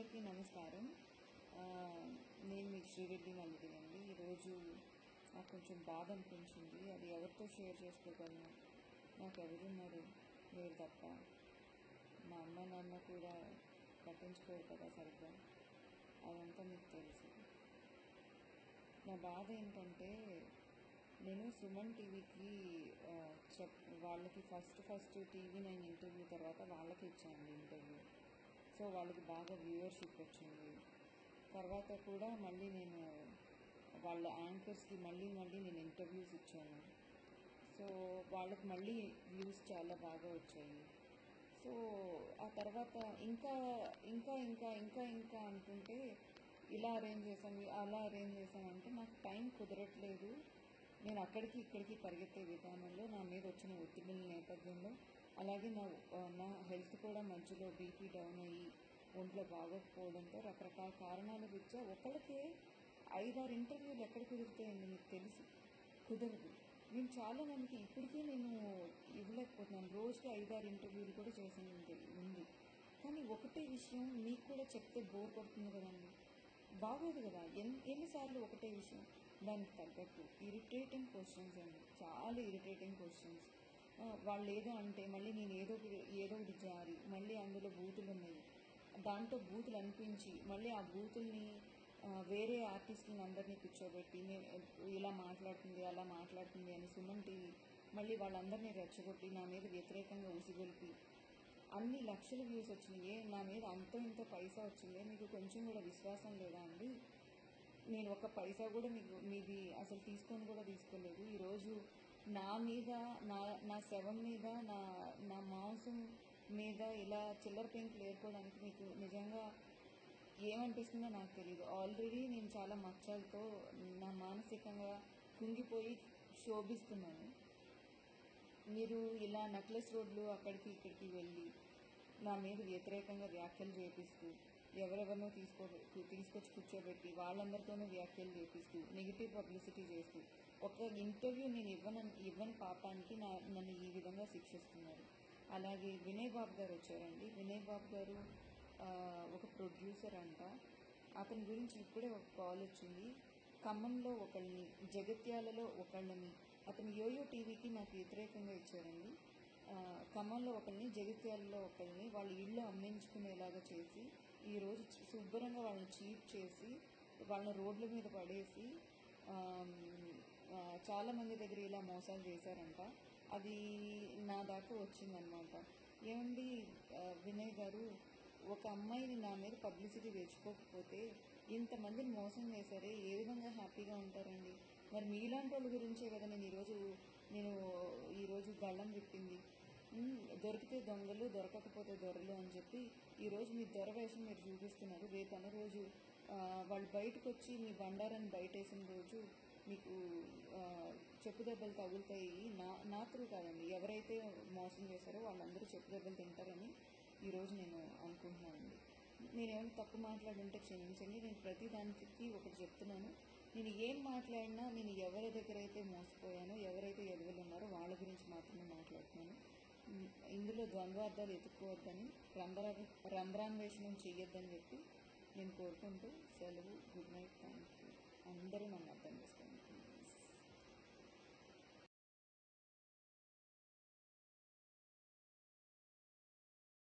అందరికీ నమస్కారం ఆ, నేను మీ శ్రీరెడ్డి మల్లిది అండి ఈరోజు నాకు కొంచెం బాధ అనిపించింది అది ఎవరితో షేర్ చేసుకోగలను నాకు ఎవరున్నారు మీరు తప్ప మా అమ్మ నాన్న కూడా పట్టించుకోరు కదా సరిగ్గా అదంతా మీకు తెలుసు నా బాధ ఏంటంటే నేను సుమన్ టీవీకి ఆ, చెప్ వాళ్ళకి first first TV nine interview తర్వాత వాళ్ళకి ఇచ్చాను ఇంటర్వ్యూ సో వాళ్ళకి బాగా వ్యూవర్షిప్ వచ్చింది తర్వాత కూడా మళ్ళీ నేను వాళ్ళ యాంకర్స్కి మళ్ళీ మళ్ళీ నేను ఇంటర్వ్యూస్ ఇచ్చాను సో వాళ్ళకి మళ్ళీ వ్యూస్ చాలా బాగా వచ్చాయి సో ఆ తర్వాత ఇంకా ఇంకా ఇంకా ఇంకా ఇంకా అనుకుంటే ఇలా అరేంజ్ చేశాను అలా అరేంజ్ చేశాను అంటే నాకు టైం కుదరట్లేదు నేను అక్కడికి ఇక్కడికి పరిగెత్తే విధానంలో నా మీద వచ్చిన ఒత్తిడిల నేపథ్యంలో అలాగే నా నా హెల్త్ కూడా మధ్యలో బీపీ డౌన్ అయ్యి ఒంట్లో బాగోకపోవడంతో రకరకాల కారణాల రీత్యా ఒకళ్ళకే ఐదారు ఇంటర్వ్యూలు ఎక్కడ కుదురుతాయండి మీకు తెలుసు కుదరదు నేను చాలా మందికి ఇప్పటికీ నేను ఇవ్వలేకపోతున్నాను రోజుకి ఐదారు ఇంటర్వ్యూలు కూడా చేసిన ఉంది కానీ ఒకటే విషయం మీకు కూడా చెప్తే బోర్ కొడుతుంది కదండి బాగోదు కదా ఎన్ ఎన్నిసార్లు ఒకటే విషయం దానికి తగ్గట్టు ఇరిటేటింగ్ క్వశ్చన్స్ అండి చాలా ఇరిటేటింగ్ క్వశ్చన్స్ వాళ్ళు ఏదో అంటే మళ్ళీ నేను ఏదో ఒకటి- ఏదో ఒకటి జారి మళ్ళీ అందులో బూతులు ఉన్నాయి దాంట్లో బూతులు అనిపించి మళ్ళీ ఆ బూతుల్ని ఆ, వేరే ఆర్టిస్టులను అందరినీ కూర్చోబెట్టి నేను ఇలా మాట్లాడుతుంది అలా మాట్లాడుతుంది అని సుమన్ టీవీ మళ్ళీ వాళ్ళందరినీ రెచ్చగొట్టి నా మీద వ్యతిరేకంగా ఉసిగొలిపి అన్ని లక్షల వ్యూస్ వచ్చినాయి నా మీద అంతో ఇంతో పైసా వచ్చింది మీకు కొంచెం కూడా విశ్వాసం లేదా అండి నేను ఒక పైసా కూడా మీకు మీది అసలు తీసుకొని కూడా తీసుకోలేదు ఈరోజు నా మీద నా నా శవం మీద నా నా మాంసం మీద ఇలా చిల్లర పెంకులు ఏర్కోవడానికి మీకు నిజంగా ఏమనిపిస్తుందో నాకు తెలియదు ఆల్రెడీ నేను చాలా మచ్చలతో నా మానసికంగా కుంగిపోయి శోభిస్తున్నాను మీరు ఇలా నెక్లెస్ రోడ్లు అక్కడికి ఇక్కడికి వెళ్ళి నా మీద వ్యతిరేకంగా వ్యాఖ్యలు చేపిస్తూ ఎవరెవరినో తీసుకో తీసుకొచ్చి కూర్చోబెట్టి వాళ్ళందరితోనూ వ్యాఖ్యలు చేపిస్తూ నెగిటివ్ పబ్లిసిటీ చేస్తూ ఒక ఇంటర్వ్యూ నేను ఇవ్వను ఇవ్వని పాపానికి నా నన్ను ఈ విధంగా శిక్షిస్తున్నారు అలాగే వినయ్ బాబు గారు వచ్చారండి వినయ్ బాబు గారు ఆ, ఒక ప్రొడ్యూసర్ అంట అతని గురించి ఇప్పుడే ఒక కాల్ వచ్చింది ఖమ్మంలో ఒకళ్ళని జగిత్యాలలో ఒకళ్ళని అతను యోయో టీవీకి నాకు వ్యతిరేకంగా ఇచ్చారండి ఆ, ఖమ్మంలో ఒకళ్ళని జగిత్యాలలో ఒకళ్ళని వాళ్ళ ఇల్లు అమ్మించుకునేలాగా చేసి ఈరోజు చ- శుభ్రంగా వాళ్ళని చీట్ చేసి వాళ్ళని రోడ్ల మీద పడేసి ఆమ్, ఆ, చాలా మంది దగ్గర ఇలా మోసాలు చేశారంట అది నా దాకా వచ్చిందనమాట ఏమండి ఆ, వినయ్ గారు ఒక అమ్మాయిని నా మీద పబ్లిసిటీ తెచ్చుకోకపోతే ఇంతమందిని మోసం చేశారే ఏ విధంగా హ్యాపీగా ఉంటారండి మరి మీలాంటి వాళ్ళ గురించే కదా నేను ఈరోజు నేను ఈరోజు గళ్ళం విప్పింది ఉమ్, దొరికితే దొంగలు దొరకకపోతే దొరలు అని చెప్పి ఈరోజు మీ దొర వేషం మీరు చూపిస్తున్నారు రేపు అన్న రోజు ఆ, వాళ్ళు బయటకు వచ్చి మీ బండారాన్ని బయటేసిన రోజు మీకు ఆ, చెప్పు దెబ్బలు తగులుతాయి నా నా త్రూ కాదండి ఎవరైతే మోసం చేశారో వాళ్ళందరూ చెప్పు దెబ్బలు తింటారని ఈరోజు నేను అనుకుంటున్నానండి నేనేమైనా తప్పు మాట్లాడుంటే క్షమించండి నేను ప్రతి దానికి ఒకటి చెప్తున్నాను నేను ఏం మాట్లాడినా నేను ఎవరి దగ్గర అయితే మోసపోయానో ఎవరైతే ఎదుగులు ఉన్నారో వాళ్ళ గురించి మాత్రమే మాట్లాడుతున్నాను ఉమ్, ఇందులో ద్వంద్వార్థాలు ఎత్తుక్కోవద్దని రంధ్ర రంధ్రాన్వేషణం చెయ్యొద్దని చెప్పి నేను కోరుకుంటూ సెలవు గుడ్ నైట్ థ్యాంక్ యూ అందరూ నన్ను అర్థం చేసుకోండి